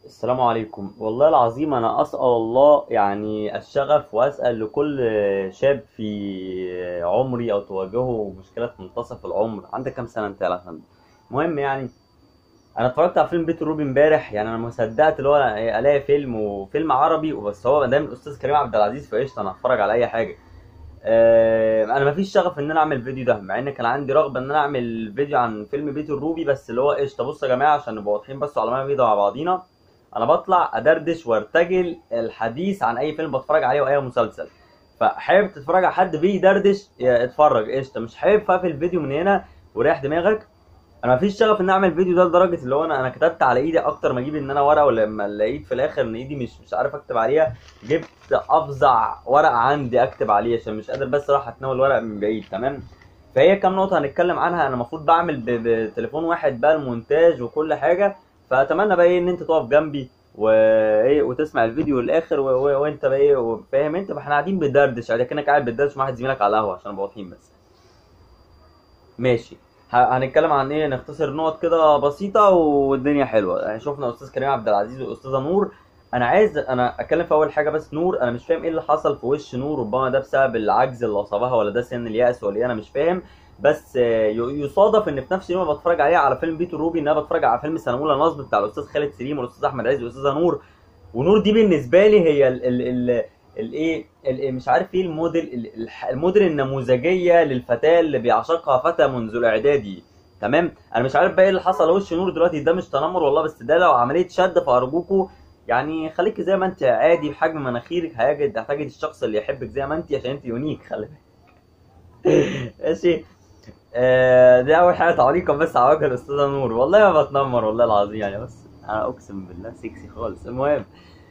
السلام عليكم والله العظيم انا اسال الله يعني الشغف واسال لكل شاب في عمري او تواجهه مشكله في منتصف العمر عندك كام سنه انت يا فندم المهم يعني انا اتفرجت على فيلم بيت الروبي امبارح يعني انا ما صدقت اللي هو أنا الاقي فيلم وفيلم عربي وبس هو دايما الاستاذ كريم عبد العزيز فقشطه انا هتفرج على اي حاجه آه، انا ما فيش شغف ان انا اعمل فيديو ده مع ان كان عندي رغبه ان انا اعمل فيديو عن فيلم بيت الروبي بس اللي هو قشطه بصوا يا جماعه عشان نبقى واضحين بس على ما فيديو مع بعضينا انا بطلع ادردش وارتجل الحديث عن اي فيلم بتفرج عليه واي مسلسل فحابب تتفرج على حد بيدردش يا اتفرج قشطه مش حابب فاقفل الفيديو من هنا وريح دماغك انا مفيش شغف ان اعمل فيديو ده لدرجه اللي هو انا انا كتبت على ايدي اكتر ما اجيب ان انا ورقه ولما لقيت في الاخر ان ايدي مش مش عارف اكتب عليها جبت افظع ورقه عندي اكتب عليه عشان مش قادر بس راح اتناول ورق من بعيد تمام فهي كام نقطه هنتكلم عنها انا المفروض بعمل ب- بتليفون واحد بقى المونتاج وكل حاجه فاتمنى بقى ايه ان انت تقف جنبي وايه وتسمع الفيديو للاخر و... و... وانت بقى ايه فاهم انت ما احنا قاعدين بندردش عادي كانك قاعد بتدردش مع واحد زميلك على القهوه عشان نبقى واضحين بس ماشي ه- هنتكلم عن ايه نختصر نقط كده بسيطه والدنيا حلوه يعني شفنا استاذ كريم عبد العزيز واستاذه نور انا عايز انا اتكلم في اول حاجه بس نور انا مش فاهم ايه اللي حصل في وش نور ربما ده بسبب العجز اللي اصابها ولا ده سن اليأس ولا ايه انا مش فاهم بس آه، ي- يصادف ان في نفس اليوم اللي بتفرج عليه على فيلم بيتو الروبي ان انا بتفرج على فيلم سنه اولى نصب بتاع الاستاذ خالد سليم والاستاذ احمد عز والاستاذه نور ونور دي بالنسبه لي هي ال ال ال الايه ال- مش عارف ايه الموديل ال- الح- الموديل النموذجيه للفتاه اللي بيعشقها فتى منذ الاعدادي تمام انا مش عارف بقى ايه اللي حصل وش نور دلوقتي ده مش تنمر والله بس ده لو عمليه شد فارجوكوا يعني خليك زي ما انت عادي بحجم مناخيرك هيجد هتجد الشخص اللي يحبك زي ما انت عشان انت يونيك خلي بالك ماشي آه، دي اول حاجه تعليقا بس على وجه الاستاذه نور والله ما بتنمر والله العظيم يعني بس انا اقسم بالله سكسي خالص المهم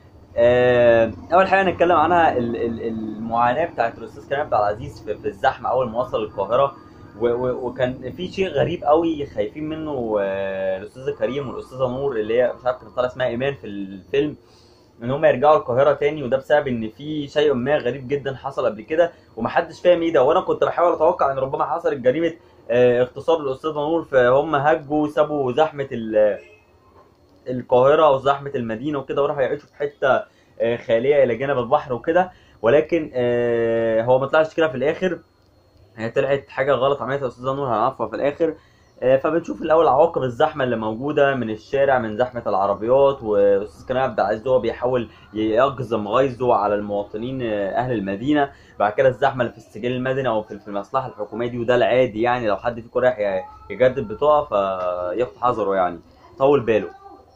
آه، اول حاجه نتكلم عنها ال- ال- المعاناه بتاعت الاستاذ كريم عبد العزيز في, في الزحمه اول ما وصل القاهره و- و- وكان في شيء غريب قوي خايفين منه آه، الاستاذه كريم والاستاذه نور اللي هي مش عارف كانت طالعه اسمها ايمان في الفيلم ان هم يرجعوا القاهره تاني وده بسبب ان في شيء ما غريب جدا حصل قبل كده ومحدش فاهم ايه ده وانا كنت بحاول اتوقع ان ربما حصلت جريمه آه، اغتصاب الاستاذه نور فهم هجوا سابوا زحمه ال- القاهره وزحمه المدينه وكده وراحوا يعيشوا في حته آه، خاليه الى جانب البحر وكده ولكن آه، هو ما طلعش كده في الاخر هي طلعت حاجه غلط عملتها الاستاذه نور هنعرفها في الاخر آه، فبنشوف الاول عواقب الزحمه اللي موجوده من الشارع من زحمه العربيات واستاذ كريم عبد العزيز هو بيحاول يجزم غيظه على المواطنين آه، اهل المدينه بعد كده الزحمه اللي في السجل المدني او في في المصلحه الحكوميه دي وده العادي يعني لو حد فيكم رايح ي- يجدد بطاقه فياخد حذره يعني طول باله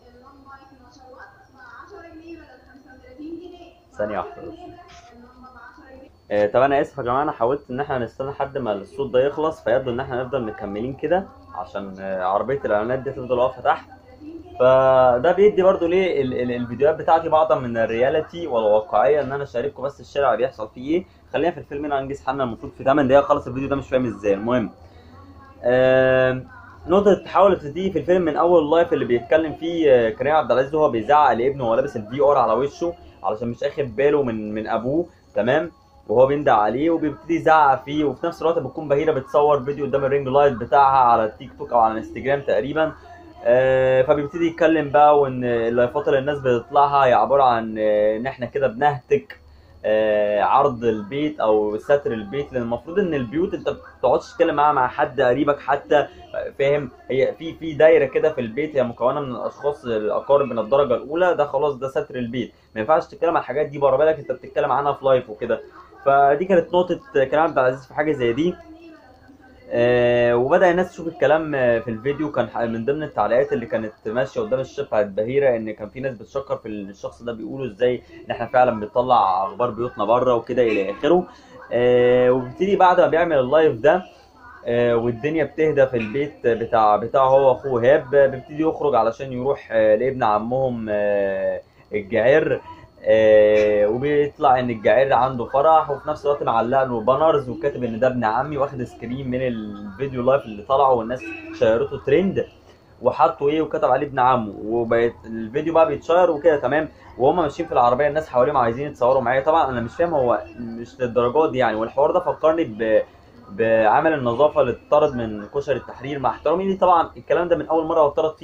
ثانيه واحده بس. آه، طب انا اسف يا جماعه انا حاولت ان احنا نستنى لحد ما الصوت ده يخلص فيبدو ان احنا نفضل مكملين كده عشان آه، عربيه الاعلانات دي تفضل واقفه تحت فده بيدي برضو ليه ال- ال- الفيديوهات بتاعتي بعضا من الرياليتي والواقعيه ان انا اشارككم بس الشارع اللي بيحصل فيه ايه خلينا في الفيلم هنا انجز حالنا المفروض في 8 دقايق خلص الفيديو ده مش فاهم ازاي المهم آم، نقطة التحول اللي بتبتدي في الفيلم من أول اللايف اللي بيتكلم فيه آه، كريم عبد العزيز وهو بيزعق لابنه وهو لابس الفي ار على وشه علشان مش اخد باله من من أبوه تمام وهو بيندع عليه وبيبتدي يزعق فيه وفي نفس الوقت بتكون بهيرة بتصور فيديو قدام الرينج لايت بتاعها على التيك توك أو على الانستجرام تقريبا آه، فبيبتدي يتكلم بقى وان اللايفات اللي الناس بتطلعها هي عباره عن آه، ان احنا كده بنهتك آه، عرض البيت او ستر البيت لان المفروض ان البيوت انت ما بتقعدش تتكلم معاها مع حد قريبك حتى آه، فاهم هي في في دايره كده في البيت هي مكونه من الاشخاص الاقارب من الدرجه الاولى ده خلاص ده ستر البيت ما ينفعش تتكلم عن الحاجات دي بره بالك انت بتتكلم عنها في لايف وكده فدي كانت نقطه كريم عبد العزيز في حاجه زي دي آه، وبدا الناس تشوف الكلام آه، في الفيديو كان ح- من ضمن التعليقات اللي كانت ماشيه قدام الشاشه بتاعت بهيره ان كان في ناس بتشكر في الشخص ده بيقولوا ازاي ان احنا فعلا بنطلع اخبار بيوتنا بره وكده الى اخره آه، وبيبتدي بعد ما بيعمل اللايف ده آه، والدنيا بتهدى في البيت بتاع بتاعه هو واخوه هاب آه، بيبتدي يخرج علشان يروح آه، لابن عمهم آه، الجعير آه، وبيطلع ان الجعير عنده فرح وفي نفس الوقت معلق له بانرز وكاتب ان ده ابن عمي واخد سكرين من الفيديو لايف اللي طلع والناس شيرته ترند وحطوا ايه وكتب عليه ابن عمه وبقت الفيديو بقى بيتشير وكده تمام وهم ماشيين في العربيه الناس حواليهم عايزين يتصوروا معايا طبعا انا مش فاهم هو مش للدرجات دي يعني والحوار ده فكرني ب بعمل النظافه اللي اتطرد من كشري التحرير مع احترامي ليه طبعا الكلام ده من اول مره اتطرد فيها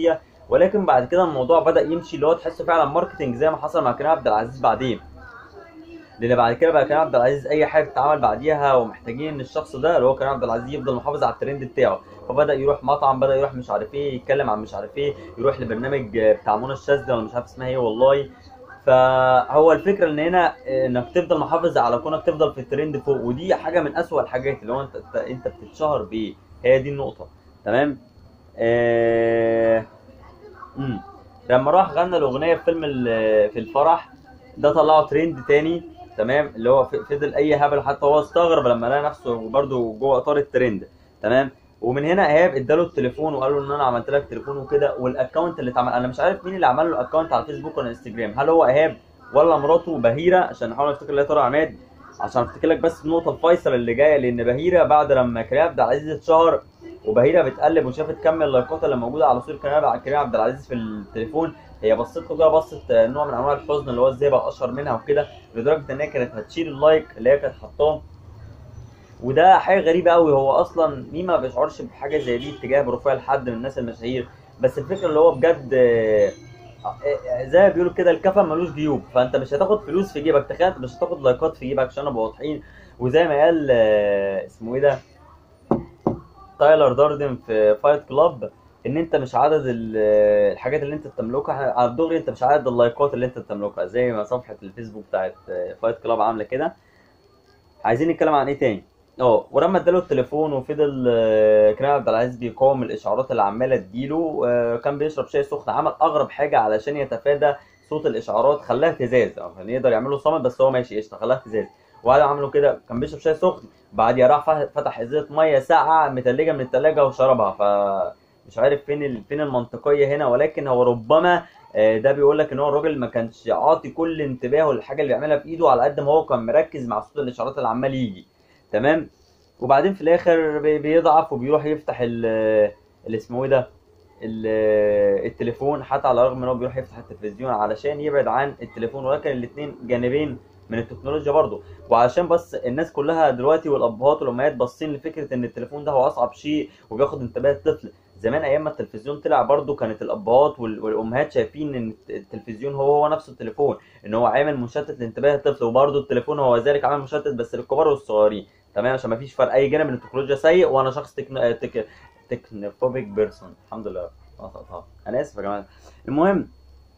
ولكن بعد كده الموضوع بدا يمشي اللي هو تحسه فعلا ماركتنج زي ما حصل مع كريم عبد العزيز بعدين لان بعد كده بقى كريم عبد العزيز اي حاجه تتعمل بعديها ومحتاجين ان الشخص ده اللي هو كريم عبد العزيز يفضل محافظ على الترند بتاعه فبدا يروح مطعم بدا يروح مش عارف ايه يتكلم عن مش عارف ايه يروح لبرنامج بتاع منى الشاذلي ولا مش عارف اسمها ايه والله فهو الفكره ان هنا انك تفضل محافظ على كونك تفضل في الترند فوق ودي حاجه من اسوأ الحاجات اللي هو انت انت, انت بتتشهر بايه هي دي النقطه تمام آه... مم. لما راح غنى الاغنيه في فيلم ال- في الفرح ده طلعه ترند تاني تمام اللي هو ف- فضل اي هبل حتى هو استغرب لما لقى نفسه برده جوه اطار الترند تمام ومن هنا ايهاب اداله التليفون وقال له ان انا عملت لك تليفون وكده والاكونت اللي اتعمل انا مش عارف مين اللي عمل له اكونت على الفيسبوك ولا انستجرام هل هو ايهاب ولا مراته بهيره عشان نحاول نفتكر اللي هي طارق عماد عشان افتكر لك بس النقطه الفيصل اللي جايه لان بهيره بعد لما كريم عبد العزيز اتشهر وبهيره بتقلب وشافت كم اللايكات اللي موجوده على صوره كريم عبد- كريم عبد العزيز في التليفون هي بصت له كده بصت نوع من انواع الحزن اللي هو ازاي بقى اشهر منها وكده لدرجه ان هي كانت هتشيل اللايك اللي هي كانت حاطاه وده حاجه غريبه قوي هو اصلا مين ما بيشعرش بحاجه زي دي اتجاه بروفايل حد من الناس المشاهير بس الفكره اللي هو بجد آه، آه، زي ما بيقولوا كده الكفن ملوش جيوب فانت مش هتاخد فلوس في جيبك تخيل انت مش هتاخد لايكات في جيبك عشان نبقى واضحين وزي ما قال آه، اسمه ايه ده تايلر داردن في فايت كلاب ان انت مش عدد ال- الحاجات اللي انت بتملكها على الدغري انت مش عدد اللايكات اللي انت بتملكها زي ما صفحه الفيسبوك بتاعت فايت كلاب عامله كده عايزين نتكلم عن ايه تاني اه ولما اداله التليفون وفضل آه، كريم عبد العزيز بيقاوم الاشعارات اللي عماله تجيله آه، كان بيشرب شاي سخن عمل اغرب حاجه علشان يتفادى صوت الاشعارات خلاها اهتزاز اه كان يقدر يعمله صامت بس هو ماشي قشطه خلاها اهتزاز وبعد ما عملوا كده كان بيشرب شاي سخن بعديها راح ف- فتح ازازه ميه ساقعه متلجه من التلاجه وشربها ف مش عارف فين ال... فين المنطقيه هنا ولكن هو ربما آه، ده بيقول لك ان هو الراجل ما كانش عاطي كل انتباهه للحاجه اللي بيعملها بايده على قد ما هو كان مركز مع صوت الاشارات اللي عمال يجي تمام وبعدين في الاخر بي- بيضعف وبيروح يفتح ال اللي اسمه ايه ده ال- التليفون حتى على الرغم ان هو بيروح يفتح التلفزيون علشان يبعد عن التليفون ولكن الاثنين جانبين من التكنولوجيا برضه وعشان بس الناس كلها دلوقتي والابهات والامهات باصين لفكره ان التليفون ده هو اصعب شيء وبياخد انتباه الطفل زمان ايام ما التلفزيون طلع برضه كانت الابهات وال- والامهات شايفين ان التلفزيون هو هو نفسه التليفون ان هو عامل مشتت لانتباه الطفل وبرضه التليفون هو ذلك عامل مشتت بس للكبار والصغيرين تمام عشان ما فيش فرق اي جانب من التكنولوجيا سيء وانا شخص تكن... تك... تكنوفوبيك بيرسون الحمد لله نطقتها انا اسف يا جماعه المهم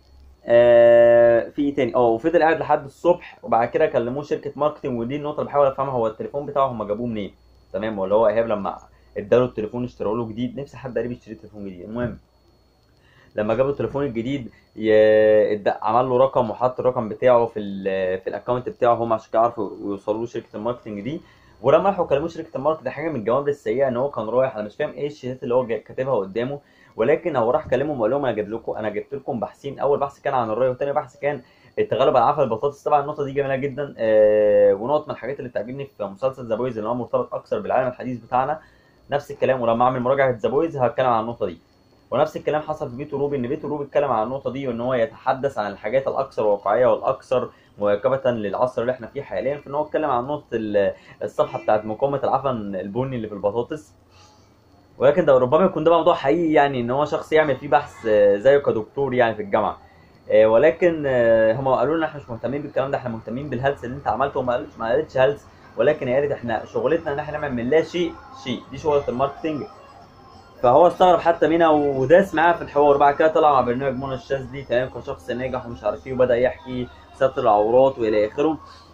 آه في ايه تاني اه وفضل قاعد لحد الصبح وبعد كده كلموه شركه ماركتنج ودي النقطه اللي بحاول افهمها هو التليفون بتاعه هم جابوه منين تمام ولا هو ايهاب لما اداله التليفون اشتروا له جديد نفسي حد قريب يشتري تليفون جديد المهم لما جابوا التليفون الجديد ي... اد- عمل له رقم وحط الرقم بتاعه في ال... في الاكونت بتاعه هم عشان كده عرفوا يوصلوا له شركه الماركتنج دي ولما راحوا كلموا شركه الماركتنج دي حاجه من الجوانب السيئه ان هو كان رايح انا مش فاهم ايه الشهادات اللي هو جا- كاتبها قدامه ولكن هو راح كلمهم وقال لهم انا جايب لكم انا جبت لكم بحثين اول بحث كان عن الري وثاني بحث كان التغلب على عفن البطاطس طبعا النقطه دي جميله جدا آه ونقطه من الحاجات اللي بتعجبني في مسلسل ذا بويز اللي هو مرتبط اكثر بالعالم الحديث بتاعنا نفس الكلام ولما اعمل مراجعه ذا بويز هتكلم عن النقطه دي ونفس الكلام حصل في بيتو روبي ان بيتو روبي اتكلم عن النقطه دي وان هو يتحدث عن الحاجات الاكثر واقعيه والاكثر مواكبه للعصر اللي احنا فيه حاليا في ان هو اتكلم عن نقطه ال- الصفحه بتاعت مقاومه العفن البني اللي في البطاطس ولكن ده ربما يكون ده موضوع حقيقي يعني ان هو شخص يعمل فيه بحث آه، زيه كدكتور يعني في الجامعه آه، ولكن آه، هم قالوا لنا احنا مش مهتمين بالكلام ده احنا مهتمين بالهلس اللي انت عملته وما قالتش ما قالتش هلس ولكن هي قالت احنا شغلتنا ان احنا نعمل من لا شيء شيء دي شغله الماركتنج فهو استغرب حتى منها وداس معاه في الحوار بعد كده طلع مع برنامج منى الشاذلي تمام كشخص ناجح ومش عارف ايه وبدا يحكي ستر العورات والى اخره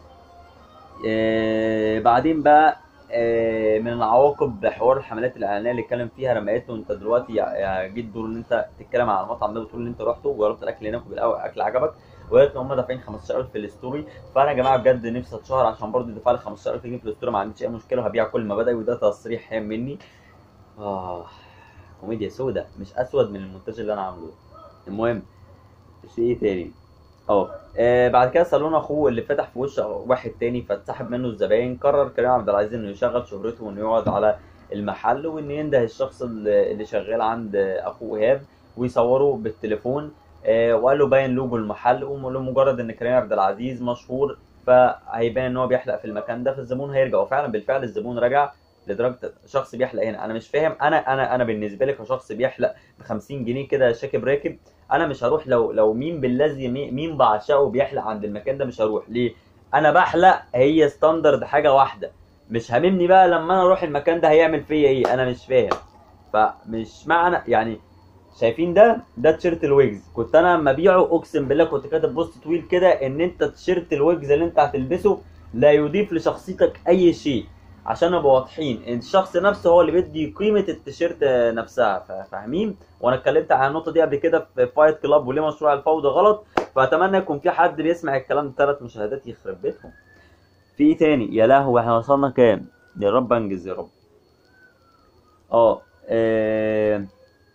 آه بعدين بقى آه من العواقب حوار الحملات الاعلانيه اللي اتكلم فيها لما قالت له انت دلوقتي يا- يا جيت دور ان انت تتكلم عن المطعم ده وتقول ان انت رحته وجربت الاكل هناك والاكل عجبك وقالت له هم دافعين 15000 في الستوري فانا يا جماعه بجد نفسي اتشهر عشان برضه دفع لي 15000 جنيه في الستوري ما عنديش اي مشكله وهبيع كل ما بدأ وده تصريح هام مني اه كوميديا سودا مش اسود من المونتاج اللي انا عامله المهم في ايه تاني اه آه، بعد كده صالون اخوه اللي فتح في وش واحد تاني فاتسحب منه الزباين قرر كريم عبد العزيز انه يشغل شهرته وانه يقعد على المحل وان ينده الشخص اللي اللي شغال عند اخوه ايهاب ويصوره بالتليفون آه، وقال له باين لوجو المحل ولمجرد ان كريم عبد العزيز مشهور فهيبان ان هو بيحلق في المكان ده فالزبون هيرجع وفعلا بالفعل الزبون رجع لدرجه شخص بيحلق هنا انا مش فاهم انا انا انا بالنسبه لي كشخص بيحلق ب 50 جنيه كده شاكب راكب انا مش هروح لو لو مين بالذي مي- مين بعشقه بيحلق عند المكان ده مش هروح ليه انا بحلق هي ستاندرد حاجه واحده مش هاممني بقى لما انا اروح المكان ده هيعمل فيا ايه انا مش فاهم فمش معنى يعني شايفين ده ده تيشيرت الويجز كنت انا لما ابيعه اقسم بالله كنت كاتب بوست طويل كده ان انت تيشيرت الويجز اللي انت هتلبسه لا يضيف لشخصيتك اي شيء عشان نبقى واضحين إن الشخص نفسه هو اللي بيدي قيمه التيشيرت نفسها فا- فاهمين وانا اتكلمت عن النقطه دي قبل كده في فايت كلاب وليه مشروع الفوضى غلط فاتمنى يكون في حد بيسمع الكلام ده ثلاث مشاهدات يخرب بيتهم في ايه تاني يا لهوي احنا وصلنا كام يا رب انجز يا رب اه آه،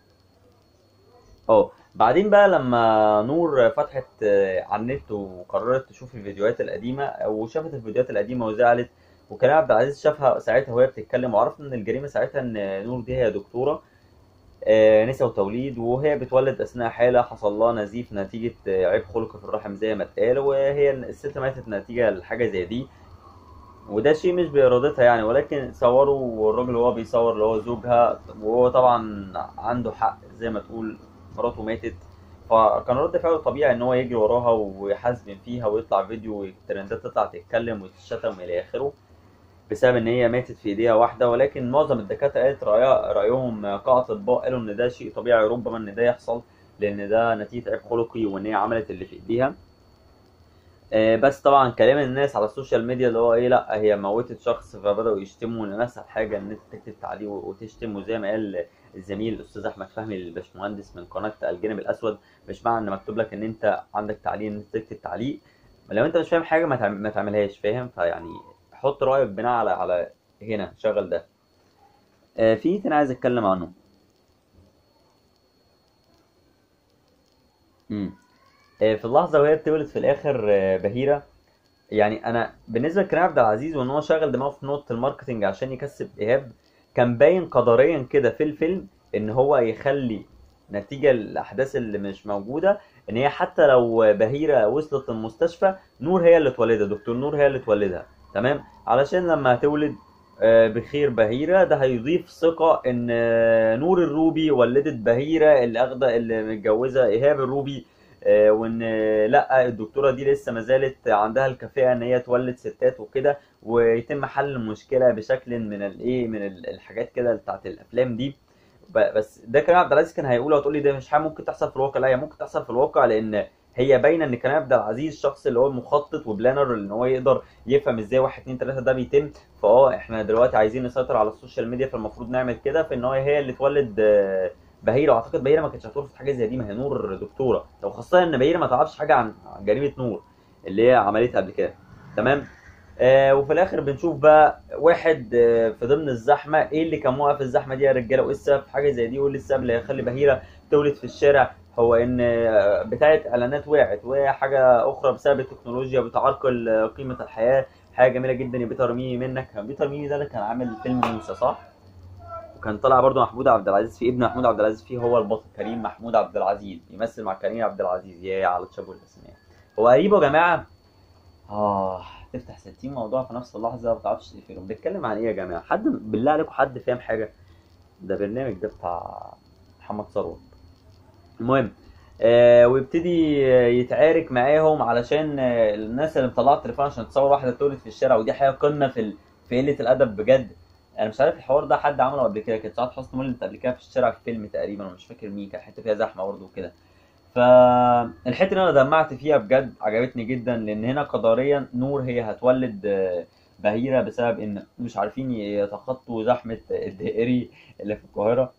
اه بعدين بقى لما نور فتحت آه، على النت وقررت تشوف الفيديوهات القديمه وشافت الفيديوهات القديمه وزعلت وكريم عبد العزيز شافها ساعتها وهي بتتكلم وعرفنا ان الجريمه ساعتها ان نور دي هي دكتوره آه، نساء وتوليد وهي بتولد اثناء حاله حصل لها نزيف نتيجه آه، عيب خلقي في الرحم زي ما اتقال وهي الست ماتت نتيجه لحاجه زي دي وده شيء مش بإرادتها يعني ولكن صوروا والراجل وهو بيصور اللي هو زوجها وهو طبعا عنده حق زي ما تقول مراته ماتت فكان رد فعله طبيعي ان هو يجري وراها ويحاسبن فيها ويطلع فيديو والترندات تطلع تتكلم وتتشتم الى اخره بسبب ان هي ماتت في ايديها واحده ولكن معظم الدكاتره قالت رأي- رايهم كاطباء قالوا ان ده شيء طبيعي ربما ان ده يحصل لان ده نتيجه عيب خلقي وان هي عملت اللي في ايديها آه، بس طبعا كلام الناس على السوشيال ميديا اللي هو ايه لا هي موتت شخص فبداوا يشتموا ان اسهل حاجه ان انت تكتب تعليق وتشتم وزي ما قال الزميل الاستاذ احمد فهمي الباشمهندس من قناه الجانب الاسود مش معنى ان مكتوب لك ان انت عندك تعليق ان انت تكتب تعليق لو انت مش فاهم حاجه ما تعم- ما تعملهاش فاهم فيعني حط رايك بناء على على هنا شغل ده آه، في إيه تاني عايز اتكلم عنه امم آه، في اللحظه وهي بتولد في الاخر آه، بهيره يعني انا بالنسبه لكريم عبد العزيز وان هو شغل دماغه في نقطه الماركتنج عشان يكسب ايهاب كان باين قدريا كده في الفيلم ان هو يخلي نتيجه الاحداث اللي مش موجوده ان هي حتى لو بهيره وصلت المستشفى نور هي اللي تولدها دكتور نور هي اللي تولدها تمام علشان لما هتولد آه، بخير بهيره ده هيضيف ثقه ان آه، نور الروبي ولدت بهيره اللي اخده اللي متجوزه ايهاب الروبي آه، وان آه، لا الدكتوره دي لسه ما زالت عندها الكفاءه ان هي تولد ستات وكده ويتم حل المشكله بشكل من الايه من ال- الحاجات كده بتاعت الافلام دي ب- بس ده كريم عبد العزيز كان هيقوله هتقول لي ده مش حاجه ممكن تحصل في الواقع لا هي ممكن تحصل في الواقع لان هي باينه ان كريم عبد العزيز الشخص اللي هو المخطط وبلانر ان هو يقدر يفهم ازاي واحد اتنين تلاته ده بيتم فاه احنا دلوقتي عايزين نسيطر على السوشيال ميديا فالمفروض نعمل كده في ان هو هي اللي تولد آه، بهيره واعتقد بهيره ما كانتش هترفض حاجه زي دي ما هي نور دكتوره لو خاصه ان بهيره ما تعرفش حاجه عن عن جريمه نور اللي هي عملتها قبل كده تمام آه وفي الاخر بنشوف بقى واحد آه في ضمن الزحمه ايه اللي كان موقف الزحمه دي يا رجاله وايه السبب في حاجه زي دي وايه اللي السبب اللي هيخلي بهيره تولد في الشارع هو ان آه، بتاعه اعلانات وقعت وحاجه اخرى بسبب التكنولوجيا بتعرقل آه، قيمه الحياه حاجه جميله جدا يا بيتر ميمي منك كان بيتر ميمي ده اللي كان عامل فيلم موسى صح وكان طالع برضه محمود عبد العزيز فيه ابن محمود عبد العزيز فيه هو البطل كريم محمود عبد العزيز بيمثل مع كريم عبد العزيز يا على تشابه الاسماء هو قريب يا جماعه اه تفتح 60 موضوع في نفس اللحظه ما تعرفش تقفلهم بنتكلم عن ايه يا جماعه حد بالله عليكم حد فاهم حاجه ده برنامج ده بتاع محمد ثروت المهم آه ويبتدي آه، يتعارك معاهم علشان آه الناس اللي مطلعه التليفون عشان تصور واحده تولد في الشارع ودي حاجه قمه في ال... في قله الادب بجد انا مش عارف الحوار ده حد عمله قبل كده كانت سعاد حسني ولدت قبل كده في الشارع في فيلم تقريبا ومش فاكر مين كان حته فيها زحمه برضه وكده فالحته اللي انا دمعت فيها بجد عجبتني جدا لان هنا قدريا نور هي هتولد آه، بهيره بسبب ان مش عارفين يتخطوا زحمه الدائري اللي في القاهره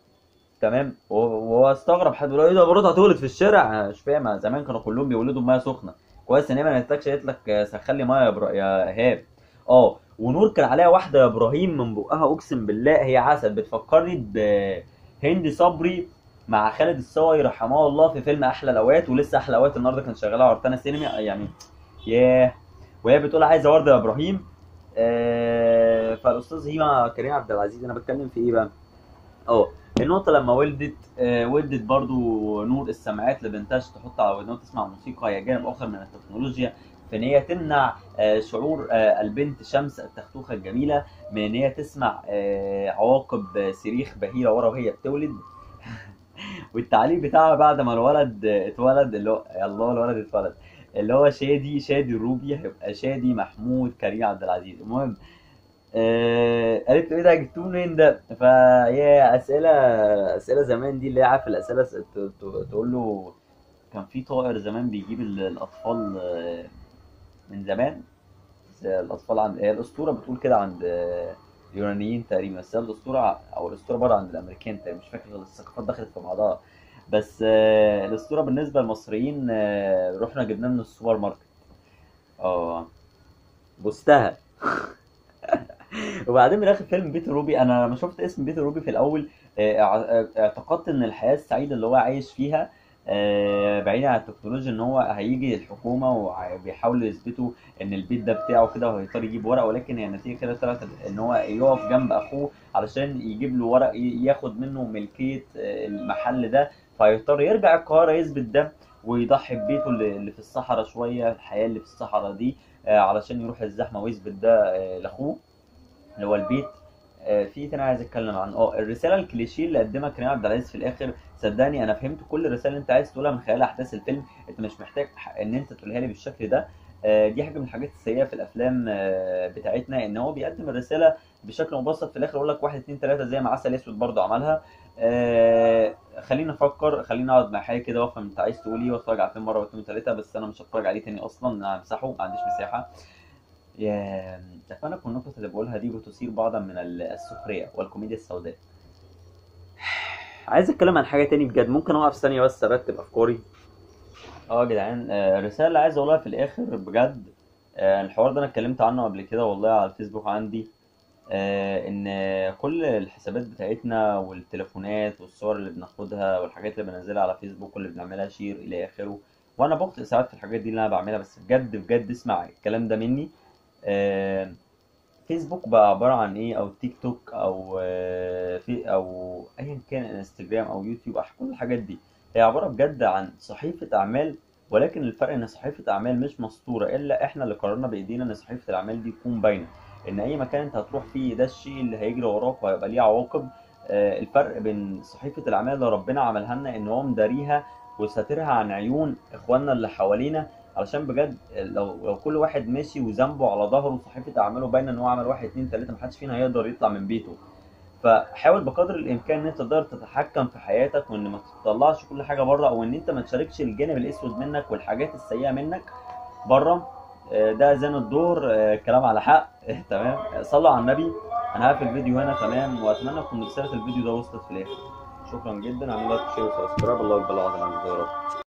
تمام وهو وهو استغرب حد بيقول له ايه ده مرات هتولد في الشارع أنا مش فاهم زمان كانوا كلهم بيولدوا بميه سخنه كويس ان هي ما نتكش قالت لك آه، سخن لي ميه يا برا... يا ايهاب اه ونور كان عليها واحده يا ابراهيم من بقها اقسم بالله هي عسل بتفكرني بهند صبري مع خالد الصاوي رحمه الله في فيلم احلى الاوقات ولسه احلى اوقات النهارده كان شغاله على روتانا سينما يعني ياه وهي بتقول عايزه ورده يا ابراهيم آه فالاستاذ هيما كريم عبد العزيز انا بتكلم في ايه بقى؟ اه النقطة لما ولدت آه ولدت برضو نور السماعات لبنتها عشان تحط على ودنها تسمع موسيقى هي جانب آخر من التكنولوجيا في ان هي تمنع آه، شعور آه، البنت شمس التختوخه الجميله من ان هي تسمع آه، عواقب صريخ بهيره ورا وهي بتولد والتعليق بتاعها بعد ما الولد اتولد اللي هو يا الله الولد اتولد اللي هو شادي شادي الروبي هيبقى شادي محمود كريم عبد العزيز المهم آه قالت له ايه ده جبتوه منين ده فهي اسئله اسئله زمان دي اللي هي عارف الاسئله س- ت- ت- تقول له كان في طائر زمان بيجيب ال- الاطفال آه، من زمان بس الاطفال عند هي الاسطوره بتقول كده عند آه، اليونانيين تقريبا بس هي الاسطوره او الاسطوره بره عند الامريكان تقريبا مش فاكر الثقافات دخلت في بعضها بس آه، الاسطوره بالنسبه للمصريين آه، رحنا جبناه من السوبر ماركت اه بوستها وبعدين من اخر فيلم بيت الروبي انا لما شفت اسم بيت الروبي في الاول آه، اع- اعتقدت ان الحياه السعيده اللي هو عايش فيها آه، بعيدا عن التكنولوجيا ان هو هيجي الحكومه وبيحاولوا يثبتوا ان البيت ده بتاعه كده وهيضطر يجيب ورق ولكن هي النتيجه كده طلعت ان هو يقف جنب اخوه علشان يجيب له ورق ي- ياخد منه ملكيه آه، المحل ده فهيضطر يرجع القاهره يثبت ده ويضحي ببيته اللي اللي في الصحراء شويه الحياه اللي في الصحراء دي آه، علشان يروح الزحمه ويثبت ده آه، لاخوه اللي هو البيت آه، في تاني عايز اتكلم عن اه الرساله الكليشيه اللي قدمها كريم عبد العزيز في الاخر صدقني انا فهمت كل الرساله اللي انت عايز تقولها من خلال احداث الفيلم انت مش محتاج ح- ان انت تقولها لي بالشكل ده آه، دي حاجه من الحاجات السيئه في الافلام آه، بتاعتنا ان هو بيقدم الرساله بشكل مبسط في الاخر يقول لك واحد اتنين تلاته زي ما عسل اسود برضه عملها آه، خلينا افكر خلينا اقعد مع حالي كده وافهم انت عايز تقول ايه واتفرج على الفيلم مره واثنين وثلاثه بس انا مش هتفرج عليه تاني اصلا انا همسحه ما عنديش مساحه يا اتمنى تكون النقطة اللي بقولها دي بتثير بعضا من ال- السخرية والكوميديا السوداء عايز اتكلم عن حاجة تاني بجد ممكن اقف ثانية بس ارتب افكاري اه يا جدعان آه، الرسالة اللي عايز اقولها في الاخر بجد آه، الحوار ده انا اتكلمت عنه قبل كده والله على الفيسبوك عندي آه، ان كل الحسابات بتاعتنا والتليفونات والصور اللي بناخدها والحاجات اللي بنزلها على فيسبوك واللي بنعملها شير الى اخره وانا بخطئ ساعات في الحاجات دي اللي انا بعملها بس بجد بجد اسمع الكلام ده مني آه، فيسبوك بقى عبارة عن ايه او تيك توك او آه، في او ايا كان انستجرام او يوتيوب أو كل الحاجات دي هي عبارة بجد عن صحيفة اعمال ولكن الفرق ان صحيفة اعمال مش مسطورة الا احنا اللي قررنا بايدينا ان صحيفة الاعمال دي تكون باينة ان اي مكان انت هتروح فيه ده الشيء اللي هيجري وراك وهيبقى ليه عواقب آه، الفرق بين صحيفة الاعمال اللي ربنا عملها لنا ان هو مداريها وساترها عن عيون اخواننا اللي حوالينا علشان بجد لو لو كل واحد ماشي وذنبه على ظهره صحيفة أعماله باينة إن هو عمل واحد اتنين تلاتة محدش فينا هيقدر يطلع من بيته فحاول بقدر الإمكان إن أنت تقدر تتحكم في حياتك وإن ما تطلعش كل حاجة بره أو إن أنت ما تشاركش الجانب الأسود منك والحاجات السيئة منك بره آه، ده أذان الدور آه، كلام على حق تمام صلوا على النبي أنا هقفل الفيديو هنا تمام وأتمنى تكون رسالة الفيديو ده وصلت في الآخر شكرا جدا اعملوا لايك وشير وسبسكرايب الله أكبر العظيم يا رب